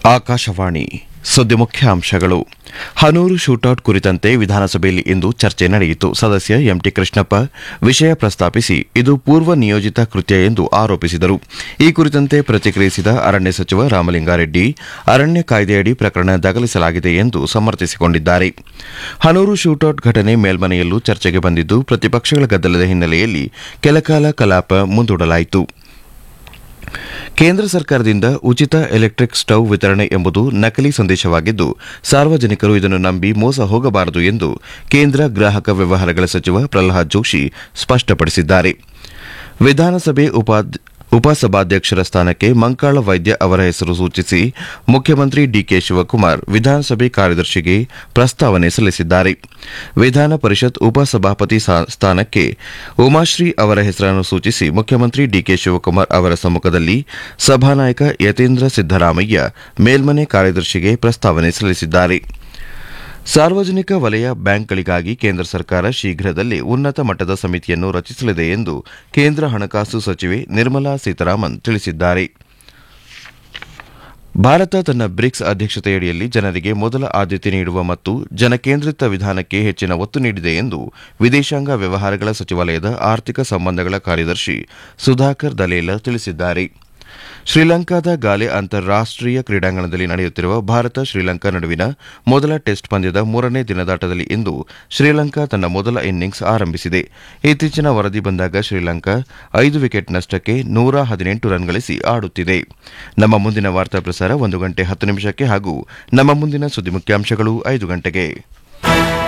ಆಕಾಶವಾಣಿ ಸುದ್ದಿ ಮುಖ್ಯಾಂಶಗಳು ಹನೂರು ಶೂಟೌಟ್ ಕುರಿತಂತೆ ವಿಧಾನಸಭೆಯಲ್ಲಿ ಇಂದು ಚರ್ಚೆ ನಡೆಯಿತು ಸದಸ್ಯ ಎಂಟಿ ಕೃಷ್ಣಪ್ಪ ವಿಷಯ ಪ್ರಸ್ತಾಪಿಸಿ ಇದು ಪೂರ್ವ ನಿಯೋಜಿತ ಕೃತ್ಯ ಎಂದು ಆರೋಪಿಸಿದರು ಈ ಕುರಿತಂತೆ ಪ್ರತಿಕ್ರಿಯಿಸಿದ ಅರಣ್ಯ ಸಚಿವ ರಾಮಲಿಂಗಾರೆಡ್ಡಿ ಅರಣ್ಯ ಕಾಯ್ದೆಯಡಿ ಪ್ರಕರಣ ದಾಖಲಿಸಲಾಗಿದೆ ಎಂದು ಸಮರ್ಥಿಸಿಕೊಂಡಿದ್ದಾರೆ ಹನೂರು ಶೂಟೌಟ್ ಘಟನೆ ಮೇಲ್ಮನೆಯಲ್ಲೂ ಚರ್ಚೆಗೆ ಬಂದಿದ್ದು ಪ್ರತಿಪಕ್ಷಗಳ ಗದ್ದಲದ ಹಿನ್ನೆಲೆಯಲ್ಲಿ ಕೆಲಕಾಲ ಕಲಾಪ ಮುಂದೂಡಲಾಯಿತು ಕೇಂದ್ರ ಸರ್ಕಾರದಿಂದ ಉಚಿತ ಎಲೆಕ್ಟ್ರಿಕ್ ಸ್ಟವ್ ವಿತರಣೆ ಎಂಬುದು ನಕಲಿ ಸಂದೇಶವಾಗಿದ್ದು ಸಾರ್ವಜನಿಕರು ಇದನ್ನು ನಂಬಿ ಮೋಸ ಹೋಗಬಾರದು ಎಂದು ಕೇಂದ್ರ ಗ್ರಾಹಕ ವ್ಯವಹಾರಗಳ ಸಚಿವ ಪ್ರಹ್ಲಾದ್ ಜೋಶಿ ಸ್ಪಷ್ಟಪಡಿಸಿದ್ದಾರೆ ವಿಧಾನಸಭೆ ಉಪಾಧ್ಯ ಉಪಸಭಾಧ್ಯಕ್ಷರ ಸ್ಥಾನಕ್ಕೆ ಮಂಕಾಳ ವೈದ್ಯ ಅವರ ಹೆಸರು ಸೂಚಿಸಿ ಮುಖ್ಯಮಂತ್ರಿ ಡಿಕೆ ಶಿವಕುಮಾರ್ ವಿಧಾನಸಭೆ ಕಾರ್ಯದರ್ಶಿಗೆ ಪ್ರಸ್ತಾವನೆ ಸಲ್ಲಿಸಿದ್ದಾರೆ ವಿಧಾನ ಪರಿಷತ್ ಉಪಸಭಾಪತಿ ಸ್ಥಾನಕ್ಕೆ ಉಮಾಶ್ರೀ ಅವರ ಹೆಸರನ್ನು ಸೂಚಿಸಿ ಮುಖ್ಯಮಂತ್ರಿ ಡಿಕೆ ಶಿವಕುಮಾರ್ ಅವರ ಸಮ್ಮುಖದಲ್ಲಿ ಸಭಾನಾಯಕ ಯತೇಂದ್ರ ಸಿದ್ದರಾಮಯ್ಯ ಮೇಲ್ಮನೆ ಕಾರ್ಯದರ್ಶಿಗೆ ಪ್ರಸ್ತಾವನೆ ಸಲ್ಲಿಸಿದ್ದಾರೆ ಸಾರ್ವಜನಿಕ ವಲಯ ಬ್ಯಾಂಕ್ಗಳಿಗಾಗಿ ಕೇಂದ್ರ ಸರ್ಕಾರ ಶೀಘ್ರದಲ್ಲೇ ಉನ್ನತ ಮಟ್ಟದ ಸಮಿತಿಯನ್ನು ರಚಿಸಲಿದೆ ಎಂದು ಕೇಂದ್ರ ಹಣಕಾಸು ಸಚಿವೆ ನಿರ್ಮಲಾ ಸೀತಾರಾಮನ್ ತಿಳಿಸಿದ್ದಾರೆ ಭಾರತ ತನ್ನ ಬ್ರಿಕ್ಸ್ ಅಧ್ಯಕ್ಷತೆಯಡಿಯಲ್ಲಿ ಜನರಿಗೆ ಮೊದಲ ಆದ್ಯತೆ ನೀಡುವ ಮತ್ತು ಜನಕೇಂದ್ರಿತ ವಿಧಾನಕ್ಕೆ ಹೆಚ್ಚಿನ ಒತ್ತು ನೀಡಿದೆ ಎಂದು ವಿದೇಶಾಂಗ ವ್ಯವಹಾರಗಳ ಸಚಿವಾಲಯದ ಆರ್ಥಿಕ ಸಂಬಂಧಗಳ ಕಾರ್ಯದರ್ಶಿ ಸುಧಾಕರ್ ದಲೇಲ ತಿಳಿಸಿದ್ದಾರೆ ಶ್ರೀಲಂಕಾದ ಗಾಲೆ ಅಂತಾರಾಷ್ಟೀಯ ಕ್ರೀಡಾಂಗಣದಲ್ಲಿ ನಡೆಯುತ್ತಿರುವ ಭಾರತ ಶ್ರೀಲಂಕಾ ನಡುವಿನ ಮೊದಲ ಟೆಸ್ಟ್ ಪಂದ್ಯದ ಮೂರನೇ ದಿನದಾಟದಲ್ಲಿ ಇಂದು ಶ್ರೀಲಂಕಾ ತನ್ನ ಮೊದಲ ಇನ್ನಿಂಗ್ಸ್ ಆರಂಭಿಸಿದೆ ಇತ್ತೀಚಿನ ವರದಿ ಬಂದಾಗ ಶ್ರೀಲಂಕಾ ಐದು ವಿಕೆಟ್ ನಷ್ಟಕ್ಕೆ ನೂರ ಹದಿನೆಂಟು ರನ್ ಗಳಿಸಿ ಆಡುತ್ತಿದೆ ನಮ್ಮ ಮುಂದಿನ ವಾರ್ತಾ ಪ್ರಸಾರ ಒಂದು ಗಂಟೆ ಹತ್ತು ನಿಮಿಷಕ್ಕೆ ಹಾಗೂ ನಮ್ಮ ಮುಂದಿನ ಸುದ್ದಿ ಮುಖ್ಯಾಂಶಗಳು ಐದು ಗಂಟೆಗೆ